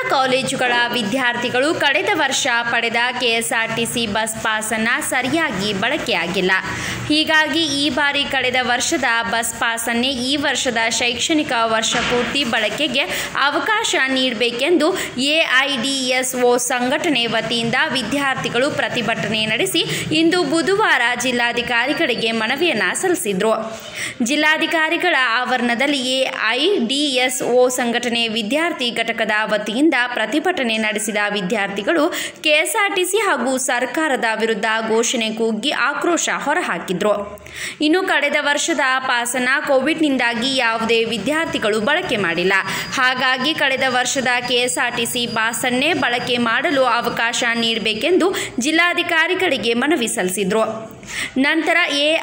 ಕಾಲೇಜುಗಳ ವಿದ್ಯಾರ್ಥಿಗಳು ಕಳೆದ ವರ್ಷ ಪಡೆದ ಕೆಎಸ್ಆರ್ಟಿಸಿ ಬಸ್ ಪಾಸನ್ನು ಸರಿಯಾಗಿ ಬಳಕೆಯಾಗಿಲ್ಲ ಹೀಗಾಗಿ ಈ ಬಾರಿ ಕಳೆದ ವರ್ಷದ ಬಸ್ ಪಾಸನ್ನೇ ಈ ವರ್ಷದ ಶೈಕ್ಷಣಿಕ ವರ್ಷ ಪೂರ್ತಿ ಬಳಕೆಗೆ ಅವಕಾಶ ನೀಡಬೇಕೆಂದು ಎಐಡಿಎಸ್ಒ ಸಂಘಟನೆ ವತಿಯಿಂದ ವಿದ್ಯಾರ್ಥಿಗಳು ಪ್ರತಿಭಟನೆ ನಡೆಸಿ ಇಂದು ಬುಧವಾರ ಜಿಲ್ಲಾಧಿಕಾರಿಗಳಿಗೆ ಮನವಿಯನ್ನು ಸಲ್ಲಿಸಿದರು ಜಿಲ್ಲಾಧಿಕಾರಿಗಳ ಆವರಣದಲ್ಲಿ ಎಐಡಿಎಸ್ಒ ಸಂಘಟನೆ ವಿದ್ಯಾರ್ಥಿ ಘಟಕದ ವತಿಯಿಂದ ಪ್ರತಿಭಟನೆ ನಡೆಸಿದ ವಿದ್ಯಾರ್ಥಿಗಳು ಕೆಎಸ್ಆರ್ಟಿಸಿ ಹಾಗೂ ಸರ್ಕಾರದ ವಿರುದ್ಧ ಘೋಷಣೆ ಕೂಗಿ ಆಕ್ರೋಶ ಹೊರಹಾಕಿದ್ರು ಇನ್ನು ಕಳೆದ ವರ್ಷದ ಪಾಸನ ಕೋವಿಡ್ನಿಂದಾಗಿ ಯಾವುದೇ ವಿದ್ಯಾರ್ಥಿಗಳು ಬಳಕೆ ಮಾಡಿಲ್ಲ ಹಾಗಾಗಿ ಕಳೆದ ವರ್ಷದ ಕೆಎಸ್ಆರ್ಟಿಸಿ ಪಾಸನ್ನೇ ಬಳಕೆ ಮಾಡಲು ಅವಕಾಶ ನೀಡಬೇಕೆಂದು ಜಿಲ್ಲಾಧಿಕಾರಿಗಳಿಗೆ ಮನವಿ ಸಲ್ಲಿಸಿದ್ರು ನಂತರ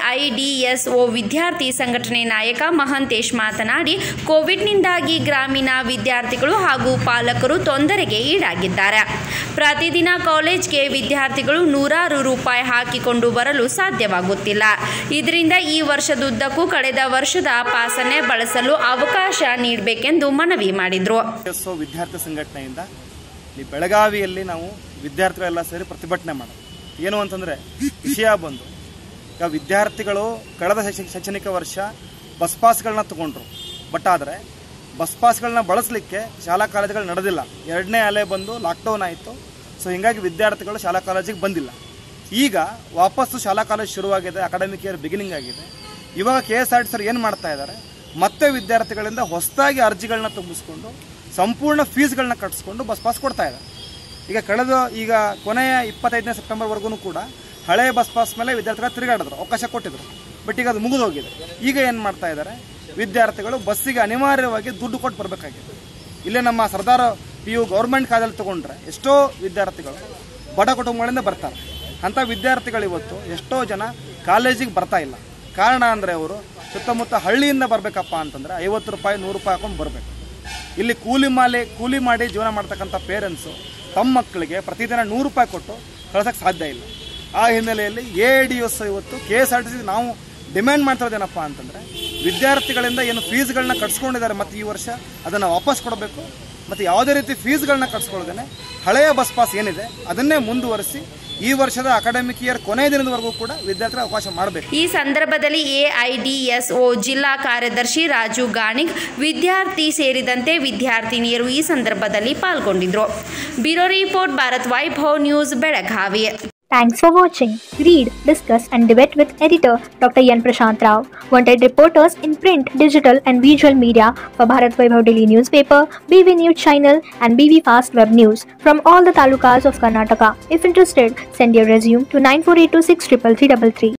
ಎಐಡಿಎಸ್ಒ ವಿದ್ಯಾರ್ಥಿ ಸಂಘಟನೆ ನಾಯಕ ಮಹಂತೇಶ್ ಮಾತನಾಡಿ ಕೋವಿಡ್ನಿಂದಾಗಿ ಗ್ರಾಮೀಣ ವಿದ್ಯಾರ್ಥಿಗಳು ಹಾಗೂ ಪಾಲಕರು ತೊಂದರೆಗೆ ಈಡಾಗಿದ್ದಾರೆ ಪ್ರತಿದಿನ ಕಾಲೇಜ್ಗೆ ವಿದ್ಯಾರ್ಥಿಗಳು ನೂರಾರು ರೂಪಾಯಿ ಹಾಕಿಕೊಂಡು ಬರಲು ಸಾಧ್ಯವಾಗುತ್ತಿಲ್ಲ ಇದರಿಂದ ಈ ವರ್ಷದುದ್ದಕ್ಕೂ ಕಳೆದ ವರ್ಷದ ಪಾಸನ್ನೇ ಬಳಸಲು ಅವಕಾಶ ನೀಡಬೇಕೆಂದು ಮನವಿ ಮಾಡಿದರು ಎಸ್ಒ ವಿದ್ಯಾರ್ಥಿ ಸಂಘಟನೆಯಿಂದ ಇಲ್ಲಿ ಬೆಳಗಾವಿಯಲ್ಲಿ ನಾವು ವಿದ್ಯಾರ್ಥಿಗಳೆಲ್ಲ ಸೇರಿ ಪ್ರತಿಭಟನೆ ಮಾಡೋದು ಏನು ಅಂತಂದರೆ ವಿಷಯ ಬಂದು ಈಗ ವಿದ್ಯಾರ್ಥಿಗಳು ಕಳೆದ ಶೈಕ್ಷ- ಶೈಕ್ಷಣಿಕ ವರ್ಷ ಬಸ್ ಪಾಸ್ಗಳನ್ನ ತಗೊಂಡ್ರು ಬಟ್ ಆದರೆ ಬಸ್ ಪಾಸ್ಗಳನ್ನ ಬಳಸಲಿಕ್ಕೆ ಶಾಲಾ ಕಾಲೇಜುಗಳು ನಡೆದಿಲ್ಲ ಎರಡನೇ ಅಲೆ ಬಂದು ಲಾಕ್ಡೌನ್ ಆಯಿತು ಸೊ ಹೀಗಾಗಿ ವಿದ್ಯಾರ್ಥಿಗಳು ಶಾಲಾ ಕಾಲೇಜಿಗೆ ಬಂದಿಲ್ಲ ಈಗ ವಾಪಸ್ಸು ಶಾಲಾ ಕಾಲೇಜ್ ಶುರುವಾಗಿದೆ ಅಕಾಡೆಮಿಕ್ ಇಯರ್ ಬಿಗಿನಿಂಗ್ ಆಗಿದೆ ಇವಾಗ K S R T sir ಏನು ಮಾಡ್ತಾ ಇದ್ದಾರೆ ಮತ್ತೆ ವಿದ್ಯಾರ್ಥಿಗಳಿಂದ ಹೊಸದಾಗಿ ಅರ್ಜಿಗಳನ್ನ ತುಂಬಿಸ್ಕೊಂಡು ಸಂಪೂರ್ಣ ಫೀಸ್ಗಳನ್ನ ಕಟ್ಟಿಸ್ಕೊಂಡು ಬಸ್ ಪಾಸ್ ಕೊಡ್ತಾ ಇದ್ದಾರೆ ಈಗ ಕಳೆದ ಈಗ ಕೊನೆಯ ಇಪ್ಪತ್ತೈದನೇ ಸೆಪ್ಟೆಂಬರ್ವರೆಗೂ ಕೂಡ ಹಳೆ ಬಸ್ ಪಾಸ್ ಮೇಲೆ ವಿದ್ಯಾರ್ಥಿಗಳು ತಿರುಗಾಡಿದ್ರು ಅವಕಾಶ ಕೊಟ್ಟಿದ್ರು ಬಟ್ ಈಗ ಅದು ಮುಗಿದೋಗಿದೆ ಈಗ ಏನು ಮಾಡ್ತಾ ಇದ್ದಾರೆ ವಿದ್ಯಾರ್ಥಿಗಳು ಬಸ್ಸಿಗೆ ಅನಿವಾರ್ಯವಾಗಿ ದುಡ್ಡು ಕೊಟ್ಟು ಬರಬೇಕಾಗಿದೆ ಇಲ್ಲೇ ನಮ್ಮ ಸರ್ದಾರ ಪಿ ಯು ಗೌರ್ಮೆಂಟ್ ಕಾಲೇಜಲ್ಲಿ ತಗೊಂಡ್ರೆ ಎಷ್ಟೋ ವಿದ್ಯಾರ್ಥಿಗಳು ಬಡ ಕುಟುಂಬಗಳಿಂದ ಬರ್ತಾರೆ ಅಂಥ ವಿದ್ಯಾರ್ಥಿಗಳು ಇವತ್ತು ಎಷ್ಟೋ ಜನ ಕಾಲೇಜಿಗೆ ಬರ್ತಾ ಇಲ್ಲ ಕಾರಣ ಅಂದರೆ ಅವರು ಸುತ್ತಮುತ್ತ ಹಳ್ಳಿಯಿಂದ ಬರಬೇಕಪ್ಪ ಅಂತಂದರೆ ಐವತ್ತು ರೂಪಾಯಿ ನೂರು ರೂಪಾಯಿ ಹಾಕೊಂಡು ಬರಬೇಕು ಇಲ್ಲಿ ಕೂಲಿ ಮಾಲಿ ಕೂಲಿ ಮಾಡಿ ಜೀವನ ಮಾಡ್ತಕ್ಕಂಥ ಪೇರೆಂಟ್ಸು ತಮ್ಮ ಮಕ್ಕಳಿಗೆ ಪ್ರತಿದಿನ ನೂರು ರೂಪಾಯಿ ಕೊಟ್ಟು ಕಳ್ಸೋಕ್ಕೆ ಸಾಧ್ಯ ಇಲ್ಲ ಆ ಹಿನ್ನೆಲೆಯಲ್ಲಿ ಎ ಡಿ ಎಸ್ ಇವತ್ತು K S R T C ನಾವು ಡಿಮ್ಯಾಂಡ್ ಮಾಡ್ತಿರೋದೇನಪ್ಪ ಅಂತಂದರೆ ವಿದ್ಯಾರ್ಥಿಗಳಿಂದ ಏನು ಫೀಸ್ಗಳನ್ನ ಕಟ್ಸ್ಕೊಂಡಿದ್ದಾರೆ ಮತ್ತು ಈ ವರ್ಷ ಅದನ್ನು ವಾಪಸ್ ಕೊಡಬೇಕು ಮತ್ತು ಯಾವುದೇ ರೀತಿ ಫೀಸ್ಗಳನ್ನ ಕಟ್ಸ್ಕೊಳ್ಳೋದೇನೆ ಹಳೆಯ ಬಸ್ ಪಾಸ್ ಏನಿದೆ ಅದನ್ನೇ ಮುಂದುವರಿಸಿ ಈ ವರ್ಷದ ಅಕಾಡೆಮಿಕ್ ಇಯರ್ ಕೊನೆಯ ದಿನದವರೆಗೂ ಕೂಡ ವಿದ್ಯಾರ್ಥಿಗಳ ಅವಕಾಶ ಮಾಡಬೇಕು ಈ ಸಂದರ್ಭದಲ್ಲಿ ಎಐಡಿಎಸ್ಒ ಜಿಲ್ಲಾ ಕಾರ್ಯದರ್ಶಿ ರಾಜು ಗಾಣಿಗ್ ವಿದ್ಯಾರ್ಥಿ ಸೇರಿದಂತೆ ವಿದ್ಯಾರ್ಥಿನಿಯರು ಈ ಸಂದರ್ಭದಲ್ಲಿ ಪಾಲ್ಗೊಂಡಿದ್ರು bureau report Bharat Vaibhav news Belagavi Thanks for watching. Read, discuss, and debate with editor Dr. Yan Prashant Rao. Wanted reporters in print, digital, and visual media for Bharat Vaibhav Daily Newspaper, BV News Channel, and BV Fast Web News from all the talukas of Karnataka. If interested, send your resume to 9482633333.